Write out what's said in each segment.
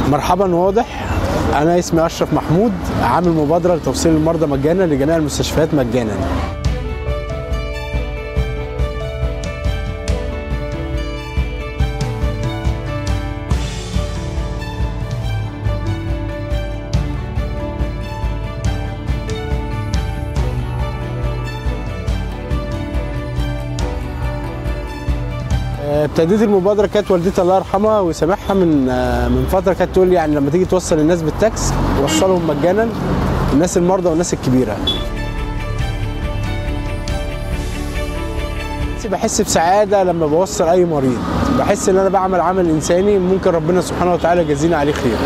مرحبا واضح انا اسمي اشرف محمود عامل مبادره لتوصيل المرضى مجانا لجميع المستشفيات مجانا ابتديت المبادره كانت والدتي الله يرحمها ويسامحها من من فتره كانت تقول لي يعني لما تيجي توصل الناس بالتاكس وصلهم مجانا الناس المرضى والناس الكبيره بحس بسعاده لما بوصل اي مريض بحس ان انا بعمل عمل انساني ممكن ربنا سبحانه وتعالى يجازينا عليه خير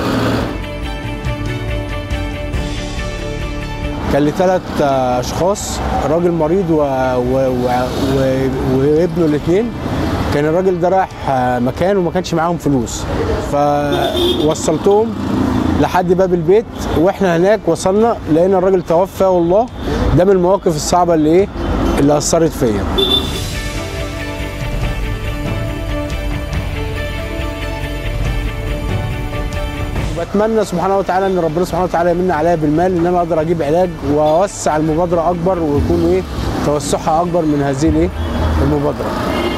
كان لي ثلاث اشخاص راجل مريض و... و... و... و... وابنه الاثنين كان الراجل ده رايح مكان وما كانش معاهم فلوس فوصلتهم لحد باب البيت واحنا هناك وصلنا لقينا الراجل توفى والله ده من المواقف الصعبه اللي ايه اللي اثرت فيا بتمنى سبحانه وتعالى ان ربنا سبحانه وتعالى يمن عليا بالمال ان انا اقدر اجيب علاج واوسع المبادره اكبر ويكون ايه توسعها اكبر من هذه الايه المبادره